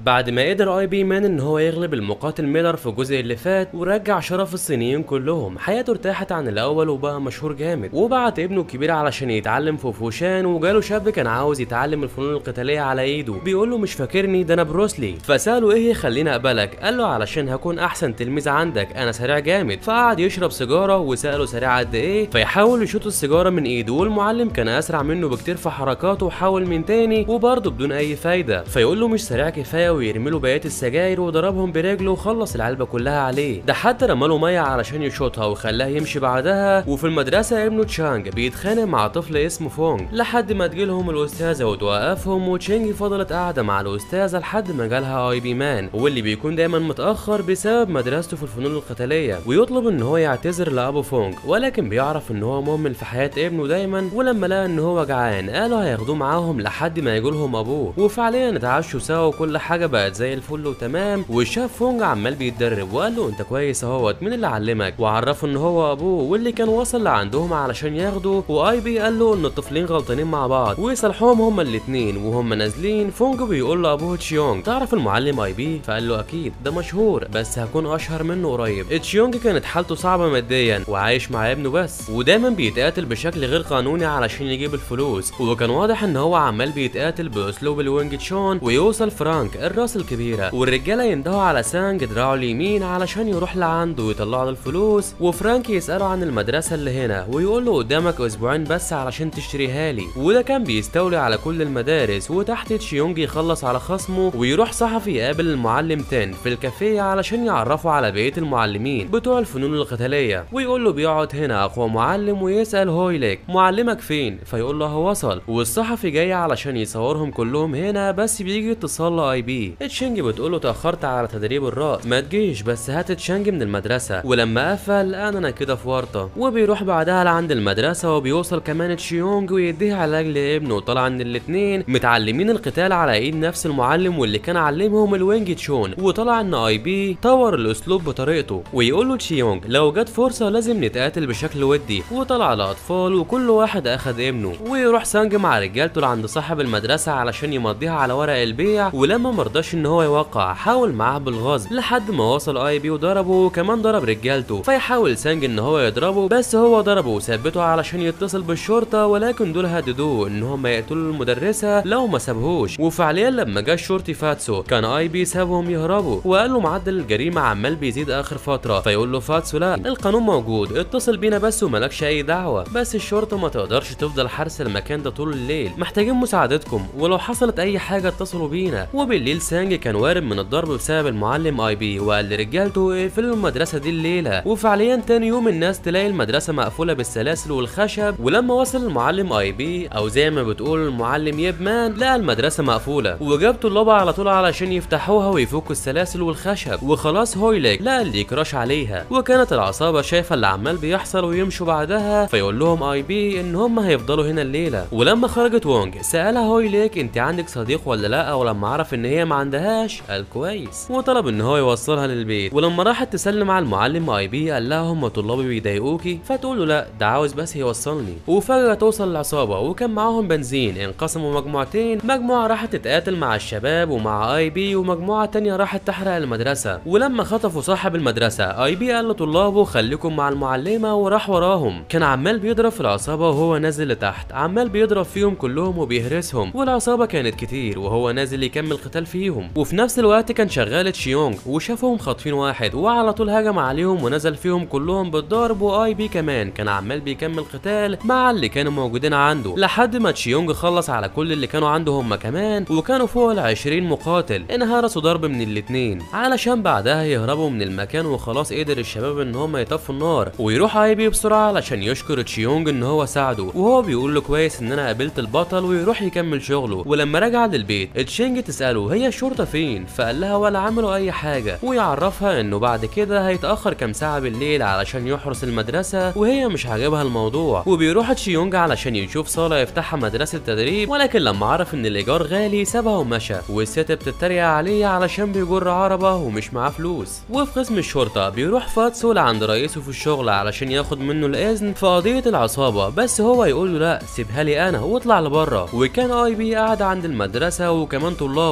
بعد ما قدر اي بي مان ان هو يغلب المقاتل ميلر في الجزء اللي فات ورجع شرف الصينيين كلهم حياته ارتاحت عن الاول وبقى مشهور جامد وبعت ابنه الكبير علشان يتعلم في فوشان وجاله شاب كان عاوز يتعلم الفنون القتاليه على ايده بيقول له مش فاكرني ده انا بروسلي فساله ايه يخليني اقبلك قال له علشان هكون احسن تلميذ عندك انا سريع جامد فقعد يشرب سيجاره وساله سريع قد ايه فيحاول يشوط السيجاره من ايده والمعلم كان اسرع منه بكتير في حركاته وحاول من تاني وبرضه بدون اي فايده فيقول له مش سريع كفايه ويرمي له بقيه السجاير وضربهم برجله وخلص العلبه كلها عليه ده حتى رمى له ميه علشان يشوطها وخلاه يمشي بعدها وفي المدرسه ابنه تشانج بيتخانق مع طفل اسمه فونج لحد ما تجيلهم الاستاذه وتوقفهم وتشينج فضلت قاعده مع الاستاذه لحد ما جالها اي بي مان واللي بيكون دايما متاخر بسبب مدرسته في الفنون القتاليه ويطلب ان هو يعتذر لابو فونج ولكن بيعرف ان هو مهمل في حياه ابنه دايما ولما لقى ان هو جعان قالوا هياخدوه معاهم لحد ما يجولهم ابوه وفعليا اتعشوا سوا وكل حاجه بقت زي الفل وتمام وشاف فونج عمال بيتدرب وقال له انت كويس اهوت مين اللي علمك وعرفه ان هو ابوه واللي كان وصل لعندهم علشان ياخده واي بي قال له ان الطفلين غلطانين مع بعض ويصالحوهم هما الاتنين وهم نازلين فونج بيقول لابوه تشيونج تعرف المعلم اي بي فقال له اكيد ده مشهور بس هكون اشهر منه قريب تشيونج كانت حالته صعبه ماديا وعايش مع ابنه بس ودايما بيتقاتل بشكل غير قانوني علشان يجيب الفلوس وكان واضح ان هو عمال بيتقاتل باسلوب الوينج تشون ويوصل فرانك الراس الكبيره والرجاله يندهوا على سانج دراعه اليمين علشان يروح لعنده ويطلع له الفلوس وفرانك يساله عن المدرسه اللي هنا ويقول له قدامك اسبوعين بس علشان تشتريها لي وده كان بيستولي على كل المدارس وتحت تشيونج يخلص على خصمه ويروح صحفي يقابل المعلم تن في الكافيه علشان يعرفه على بقيه المعلمين بتوع الفنون القتاليه ويقول له بيقعد هنا اقوى معلم ويسال هويلك معلمك فين فيقول له هو وصل والصحفي جاي علشان يصورهم كلهم هنا بس بيجي اتصال لاي بي تشينج بتقول له تاخرت على تدريب الرقص ما تجيش بس هات تشانج من المدرسه ولما قفل انا انا كده في ورطه وبيروح بعدها لعند المدرسه وبيوصل كمان تشيونج ويديه علاج لابنه وطلع ان الاتنين متعلمين القتال على ايد نفس المعلم واللي كان علمهم الوينج تشون وطلع ان اي بي طور الاسلوب بطريقته ويقول له تشيونج لو جت فرصه لازم نتقاتل بشكل ودي وطلع الاطفال وكل واحد اخد ابنه ويروح سانج مع رجالته لعند صاحب المدرسه علشان يمضيها على ورق البيع ولما مرضاش ان هو يوقع حاول معاه بالغصب لحد ما وصل اي بي وضربه وكمان ضرب رجالته فيحاول سانج ان هو يضربه بس هو ضربه وثبته علشان يتصل بالشرطه ولكن دول هددوه ان هم يقتلوا المدرسه لو ما سابهوش وفعليا لما جه الشرطي فاتسو كان اي بي سابهم يهربوا وقال له معدل الجريمه عمال بيزيد اخر فتره فيقول له فاتسو لا القانون موجود اتصل بينا بس وملكش اي دعوه بس الشرطه ما تقدرش تفضل حارس المكان ده طول الليل محتاجين مساعدتكم ولو حصلت اي حاجه اتصلوا بينا وبالليل سانج كان وارد من الضرب بسبب المعلم اي بي وقال لرجالته اقفلوا المدرسه دي الليله وفعليا تاني يوم الناس تلاقي المدرسه مقفوله بالسلاسل والخشب ولما وصل المعلم اي بي او زي ما بتقول المعلم يب مان لقى المدرسه مقفوله وجاب طلابها على طول علشان يفتحوها ويفكوا السلاسل والخشب وخلاص هويلك لقى اللي يكراش عليها وكانت العصابه شايفه اللي عمال بيحصل ويمشوا بعدها فيقول لهم اي بي ان هم هيفضلوا هنا الليله ولما خرجت وونج سالها هويلك انت عندك صديق ولا لا ولما عرف ان هي ما عندهاش قال كويس وطلب ان هو يوصلها للبيت ولما راحت تسلم على المعلم اي بي قال لها هم طلابي بيضايقوكي فتقول له لا ده عاوز بس يوصلني وفجاه توصل العصابه وكان معاهم بنزين انقسموا مجموعتين مجموعه راحت تتقاتل مع الشباب ومع اي بي ومجموعه تانية راحت تحرق المدرسه ولما خطفوا صاحب المدرسه اي بي قال لطلابه خليكم مع المعلمه وراح وراهم كان عمال بيضرب في العصابه وهو نازل لتحت عمال بيضرب فيهم كلهم وبيهرسهم والعصابه كانت كتير وهو نازل يكمل قتال فيهم وفي نفس الوقت كان شغال تشيونج وشافهم خاطفين واحد وعلى طول هجم عليهم ونزل فيهم كلهم بالضرب واي بي كمان كان عمال بيكمل قتال مع اللي كانوا موجودين عنده لحد ما تشيونج خلص على كل اللي كانوا عنده هم كمان وكانوا فوق ال 20 مقاتل انهرسوا ضرب من الاتنين علشان بعدها يهربوا من المكان وخلاص قدر الشباب ان هم يطفوا النار ويروح اي بي بسرعه علشان يشكر تشيونج ان هو ساعده وهو بيقول له كويس ان انا قابلت البطل ويروح يكمل شغله ولما رجع للبيت تشينج تساله هي الشرطه فين فقال لها ولا عملوا اي حاجه ويعرفها انه بعد كده هيتاخر كام ساعه بالليل علشان يحرس المدرسه وهي مش عاجبها الموضوع وبيروح تشيونج علشان يشوف صاله يفتحها مدرسه تدريب ولكن لما عرف ان الايجار غالي سابها ومشى والست بتتريق عليه علشان بيجر عربه ومش معاه فلوس وفي قسم الشرطه بيروح فاتسو لعند رئيسه في الشغل علشان ياخد منه الاذن في قضيه العصابه بس هو يقول له لا سيبها لي انا واطلع لبره وكان اي بي قاعد عند المدرسه وكمان طلابه واللي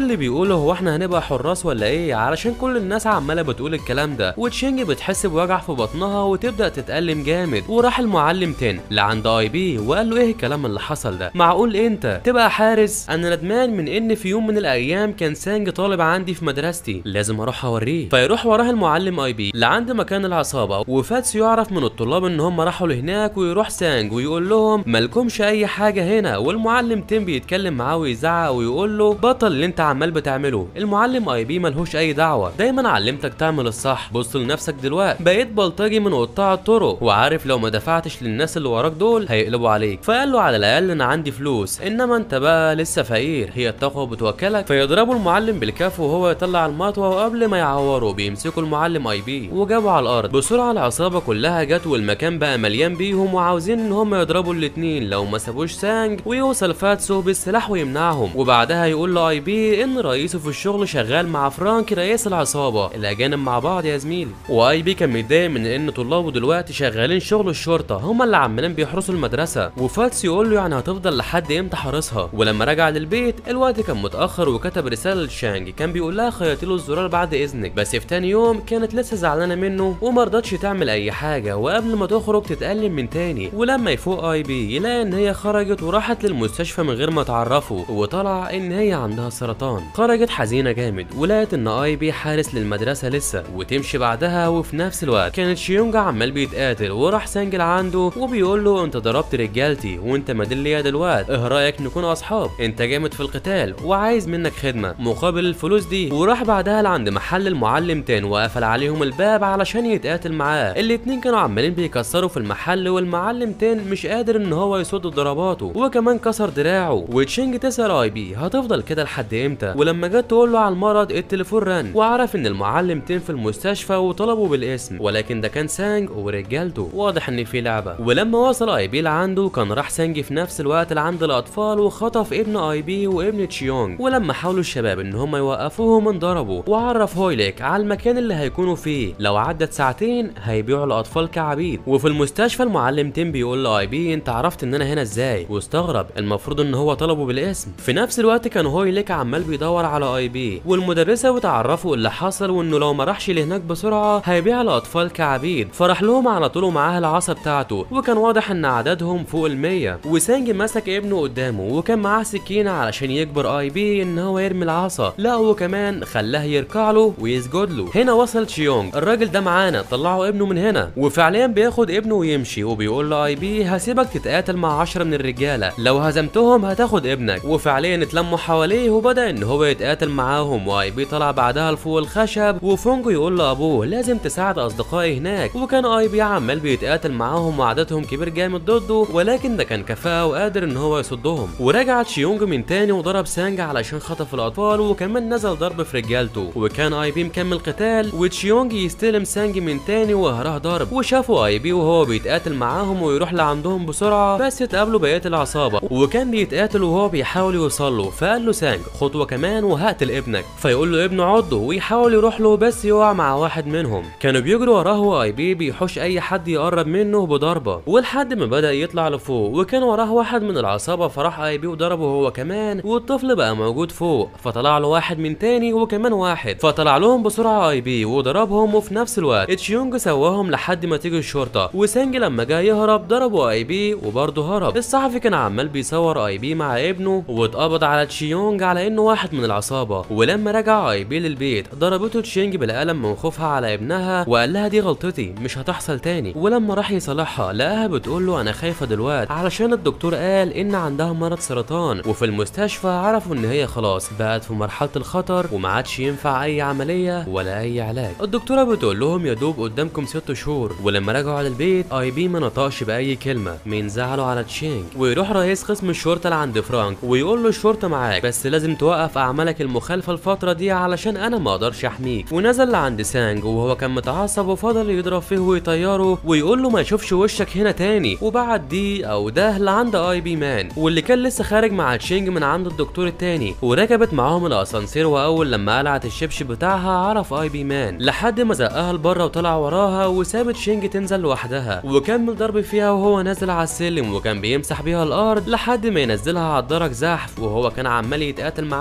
اللي بيقولوا هو احنا هنبقى حراس ولا ايه علشان كل الناس عماله بتقول الكلام ده وتشينج بتحس بوجع في بطنها وتبدا تتألم جامد وراح المعلم تن لعند اي بي وقال له ايه الكلام اللي حصل ده معقول انت تبقى حارس انا ندمان من ان في يوم من الايام كان سانج طالب عندي في مدرستي لازم اروح اوريه فيروح وراه المعلم اي بي لعند مكان العصابه وفاتس يعرف من الطلاب ان هم راحوا لهناك ويروح سانج ويقول لهم مالكمش اي حاجه هنا والمعلم تيم بيتكلم معاه ويزعق ويقول له بطل اللي انت عمال بتعمله المعلم اي بي ملهوش اي دعوه دايما علمتك تعمل الصح بص لنفسك دلوقتي بقيت بلطجي من قطاع الطرق وعارف لو ما دفعتش للناس اللي وراك دول هيقلبوا عليك فقال له على الاقل انا عندي فلوس انما انت بقى لسه فقير هي التقوى بتوكلك فيضربوا المعلم بالكف وهو يطلع المطوه وقبل ما يعوروا بيمسكوا المعلم اي بي وجابوا على الارض بسرعه العصابه كلها جت والمكان بقى مليان بيهم وعاوزين ان هم يضربوا الاتنين لو ما سابوش سانج ويوصل فاتسو بالسلاح ويمنعهم وبعدها يقول لاي بي ان رئيسه في الشغل شغال مع فرانك رئيس العصابه الاجانب مع بعض يا زميلي واي بي كان متضايق من ان طلابه دلوقتي شغالين شغل الشرطه هم اللي عمالين بيحرسوا المدرسه وفاتس يقول له يعني هتفضل لحد امتى حارسها ولما رجع للبيت الوقت كان متاخر وكتب رساله لشانج كان بيقول لها خيطي له الزرار بعد اذنك بس في تاني يوم كانت لسه زعلانه منه وما رضتش تعمل اي حاجه وقبل ما تخرج تتألم من تاني ولما يفوق اي بي يلاقي ان هي خرجت وراحت للمستشفى من غير ما تعرفه وطلع ان هي عندها سرطان خرجت حزينه جامد ولقت ان اي بي حارس للمدرسه لسه وتمشي بعدها وفي نفس الوقت كانت شيونج عمال بيتقاتل وراح سانجل عنده وبيقول له انت ضربت رجالتي وانت مدل ليا دلوقتي ايه رايك نكون اصحاب انت جامد في القتال وعايز منك خدمه مقابل الفلوس دي وراح بعدها لعند محل المعلم تاني وقفل عليهم الباب علشان يتقاتل معاه الاتنين كانوا عمالين بيكسروا في المحل والمعلم تين مش قادر ان هو يصد ضرباته وكمان كسر دراعه وتشينج تسال اي بي هتفضل كده لحد امتى ولما جت تقول له على المرض التليفون رن وعرف ان المعلم تين في المستشفى وطلبه بالاسم ولكن ده كان سانج ورجالته واضح ان في لعبه ولما وصل اي بي لعنده كان راح سانج في نفس الوقت لعند الاطفال وخطف ابن اي بي وابن تشيونج ولما حاولوا الشباب ان هم يوقفوهم انضربوا وعرف هويليك على المكان اللي هيكونوا فيه لو عدت ساعتين هيبيعوا الاطفال كعبيد وفي المستشفى المعلم تيم بيقول لاي بي انت عرفت ان انا هنا ازاي واستغرب المفروض ان هو طلبه بالاسم في نفس الوقت كان هويليك عمال بيدور على اي بي والمدرسه وتعرفوا اللي حصل وانه لو ما راحش لهناك بسرعه هيبيع الاطفال كعبيد فراح لهم على طول ومعاه العصا بتاعته وكان واضح ان عددهم فوق المية وسانج مسك ابنه قدامه وكان معاه سكينه علشان يجبر اي بي ان هو يرمي العصا لا وكمان خلاه يركع له ويسجد له هنا وصل تشيونج الراجل ده معانا طلعوا ابنه من هنا وفعليا بياخد ابنه ويمشي وبيقول لاي بي هسيبك تتقاتل مع عشرة من الرجاله لو هزمتهم هتاخد ابنك وفعليا اتلموا حواليه وبدا ان هو يتقاتل معاهم واي بي طلع بعدها لفوق الخشب وفونجو يقول لابوه لازم تساعد اصدقائي هناك وكان اي بي عمال بيتقاتل معاهم وعددهم كبير جامد ضده ولكن ده كان كفاءه وقادر ان هو يصدهم ورجع تشيونج من تاني وضرب سانج علشان خطف الاطفال وكمان نزل ضرب في رجالته وكان اي بي مكمل قتال وتشيونج يستلم سانج من تاني وهراه ضرب وشافوا اي بي وهو بيتقاتل معاهم ويروح لعندهم بسرعه بس اتقابلوا بقيه العصابه وكان بيتقاتل وهو بيحاول يوصل له فقال له سانج خطوه كمان وهقتل ابنك فيقول له ابنه عضه ويحاول يروح له بس يقع مع واحد منهم كانوا بيجروا وراه واي بي بيحوش اي حد يقرب منه بضربه ولحد ما بدا يطلع لفوق وكان وراه واحد من العصابه فراح اي بي وضربه هو كمان والطفل بقى موجود فوق فطلع له واحد من تاني وكمان واحد فطلع لهم بسرعه اي بي وضربهم وفي نفس الوقت تشيونج سواهم لحد ما تيجي الشرطه وسانج لما جه يهرب ضربوا اي بي وبرضه هرب الصحفي كان عمال بيصور اي بي مع ابنه واتقبض على تشيونج على انه واحد من العصابه ولما رجع اي بي للبيت ضربته تشينج بالقلم من خوفها على ابنها وقال لها دي غلطتي مش هتحصل تاني ولما راح يصالحها لقاها بتقول له انا خايفه دلوقتي علشان الدكتور قال ان عندها مرض سرطان وفي المستشفى عرفوا ان هي خلاص بقت في مرحله الخطر وما عادش ينفع اي عمليه ولا اي علاج الدكتوره بتقول لهم يا دوب قدامكم ست شهور ولما رجعوا على البيت اي بي ما نطقش باي كلمه من زعله على تشينج ويروح رئيس قسم الشرطه لعند فرانك ويقول له الشرطه معاك بس لازم توقف اعمالك المخالفه الفتره دي علشان انا ما اقدرش احميك ونزل لعند سانج وهو كان متعصب وفضل يضرب فيه ويطيره ويقول له ما يشوفش وشك هنا تاني وبعد دي او ده لعند اي بي مان واللي كان لسه خارج مع تشينج من عند الدكتور التاني وركبت معاهم الاسانسير واول لما قلعت الشبشب بتاعها عرف اي بي مان لحد ما زقها لبره وطلع وراها وسابت شينج تنزل لوحدها وكمل ضرب فيها وهو نازل على السلم وكان بيمسح بيها الارض لحد ما ينزلها على الدرج زحف وهو كان عمال يتقاتل معاه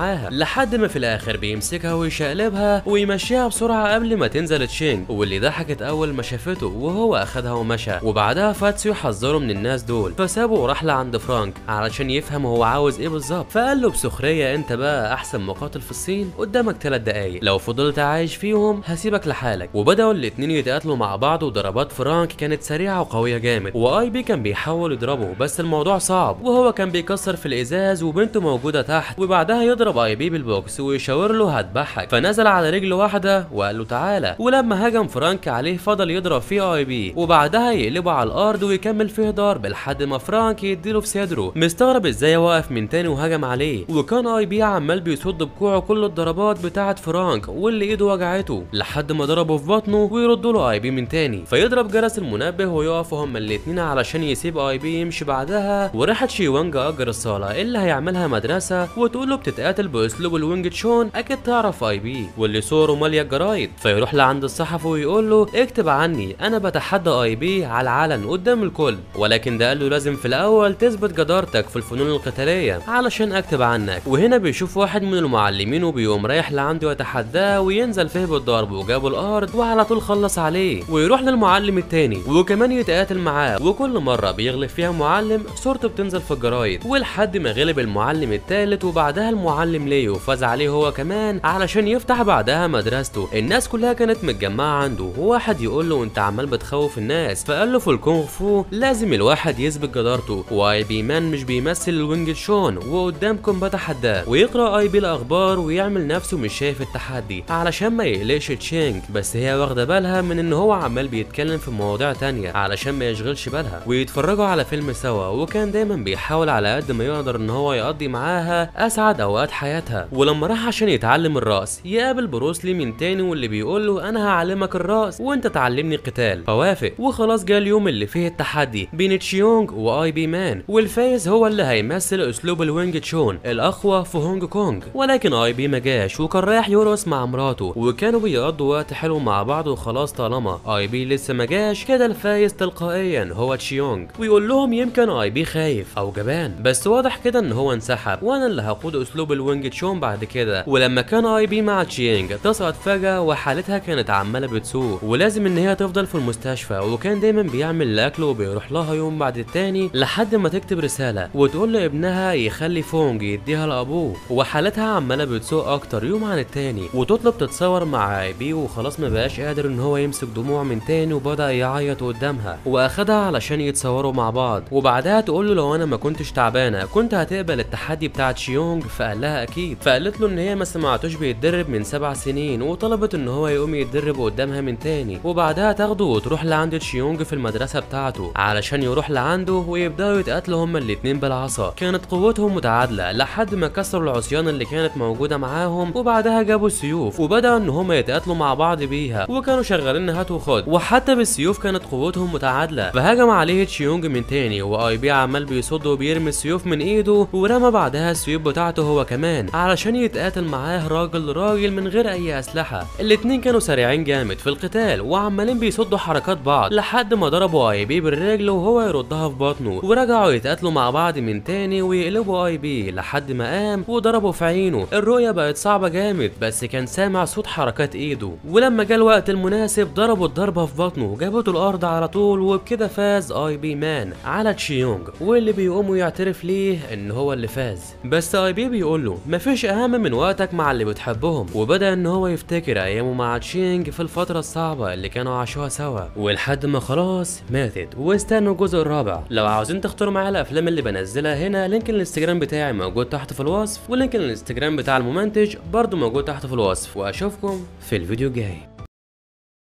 معاها لحد ما في الاخر بيمسكها ويشقلبها ويمشيها بسرعه قبل ما تنزل تشينج واللي ضحكت اول ما شافته وهو اخدها ومشى وبعدها فاتسيو حذره من الناس دول فسابه وراح لعند فرانك علشان يفهم هو عاوز ايه بالظبط فقال له بسخريه انت بقى احسن مقاتل في الصين قدامك ثلاث دقايق لو فضلت عايش فيهم هسيبك لحالك وبداوا الاتنين يتقاتلوا مع بعض وضربات فرانك كانت سريعه وقويه جامد واي بي كان بيحاول يضربه بس الموضوع صعب وهو كان بيكسر في الازاز وبنته موجوده تحت وبعدها يضرب اي بي بالبوكس ويشاور له هتضحك فنزل على رجل واحده وقال له تعالى ولما هجم فرانك عليه فضل يضرب فيه اي بي وبعدها يقلبه على الارض ويكمل فيه ضرب لحد ما فرانك يديله في صدره مستغرب ازاي وقف من تاني وهجم عليه وكان اي بي عمال بيصد بكوعه كل الضربات بتاعه فرانك واللي ايده وجعته لحد ما ضربه في بطنه ويردوا له اي بي من تاني فيضرب جرس المنبه ويقفوا هما الاتنين علشان يسيب اي بي يمشي بعدها وراحت شيوانج اجر الصاله اللي هيعملها مدرسه وتقول له بتتقاتل باسلوب الوينج تشون اكيد تعرف اي بي واللي صوره ماليه الجرايد فيروح لعند الصحفي ويقول له اكتب عني انا بتحدى اي بي على العلن قدام الكل ولكن ده قال له لازم في الاول تثبت جدارتك في الفنون القتاليه علشان اكتب عنك وهنا بيشوف واحد من المعلمين وبيقوم رايح لعنده يتحداه وينزل فيه بالضرب وجابه الارض وعلى طول خلص عليه ويروح للمعلم التاني وكمان يتقاتل معاه وكل مره بيغلب فيها معلم صورته بتنزل في الجرايد ولحد ما غلب المعلم التالت وبعدها المعلم ليو فاز عليه هو كمان علشان يفتح بعدها مدرسته الناس كلها كانت متجمعه عنده وواحد يقول له انت عمال بتخوف الناس فقال له في الكونغ فو لازم الواحد يثبت جدارته واي بي مان مش بيمثل الوينج شون وقدامكم بتحداه ويقرا اي بي الاخبار ويعمل نفسه مش شايف التحدي علشان ما يقلقش تشينج بس هي واخده بالها من ان هو عمال بيتكلم في مواضيع تانية علشان ما يشغلش بالها ويتفرجوا على فيلم سوا وكان دايما بيحاول على قد ما يقدر ان هو يقضي معاها اسعد اوقات حياتها ولما راح عشان يتعلم الرقص يقابل بروسلي من تاني واللي بيقول له انا هعلمك الرقص وانت تعلمني قتال فوافق وخلاص جه اليوم اللي فيه التحدي بين تشيونج واي بي مان والفايز هو اللي هيمثل اسلوب الوينج تشون الاقوى في هونج كونج ولكن اي بي ما جاش وكان رايح يرقص مع مراته وكانوا بيقضوا وقت حلو مع بعض وخلاص طالما اي بي لسه ما جاش كده الفايز تلقائيا هو تشيونج ويقول لهم يمكن اي بي خايف او جبان بس واضح كده ان هو انسحب وانا اللي هقود اسلوب الوينج تشون بعد كده ولما كان اي بي مع تشينج تسقط فجاه وحالتها كانت عماله بتسوء ولازم ان هي تفضل في المستشفى وكان دايما بيعمل الاكل وبيروح لها يوم بعد التاني لحد ما تكتب رساله وتقول لابنها يخلي فونج يديها لابوه وحالتها عماله بتسوء اكتر يوم عن التاني وتطلب تتصور مع اي بي وخلاص ما بقاش قادر ان هو يمسك دموع من تاني وبدا يعيط قدامها واخدها علشان يتصوروا مع بعض وبعدها تقول له لو انا ما كنتش تعبانه كنت هتقبل التحدي بتاع تشيونج فقال لها اكيد فقالت له ان هي ما سمعتوش بيتدرب من سبع سنين وطلبت ان هو يقوم يتدرب قدامها من تاني وبعدها تاخده وتروح لعند تشيونج في المدرسه بتاعته علشان يروح لعنده ويبداوا يتقاتلوا هما الاتنين بالعصا كانت قوتهم متعادله لحد ما كسروا العصيان اللي كانت موجوده معاهم وبعدها جابوا السيوف وبداوا ان هما يتقاتلوا مع بعض بيها وكانوا شغالين هات وخد وحتى بالسيوف كانت قوتهم متعادله فهجم عليه تشيونج من تاني واي بي عمال بيصد وبيرمي السيوف من ايده ورمى بعدها السيوف بتاعته هو كمان علشان يتقاتل معاه راجل لراجل من غير اي اسلحه الاتنين كانوا سريعين جامد في القتال وعمالين بيصدوا حركات بعض لحد ما ضربوا اي بي بالرجل وهو يردها في بطنه ورجعوا يتقاتلوا مع بعض من تاني ويقلبوا اي بي لحد ما قام وضربه في عينه الرؤيه بقت صعبه جامد بس كان سامع صوت حركات ايده ولما جه الوقت المناسب ضربوا الضربه في بطنه جابته الارض على طول وبكده فاز اي بي مان على تشيونج واللي بيقوم يعترف ليه ان هو اللي فاز بس اي بي بيقول له مفيش اهم من وقتك مع اللي بتحبهم وبدا ان هو يفتكر ايامه مع تشينج في الفتره الصعبه اللي كانوا عاشوها سوا ولحد ما خلاص ماتت واستنوا الجزء الرابع لو عاوزين تختاروا معايا الافلام اللي بنزلها هنا لينك الانستجرام بتاعي موجود تحت في الوصف ولينك الانستجرام بتاع الممنتج برضو موجود تحت في الوصف واشوفكم في الفيديو الجاي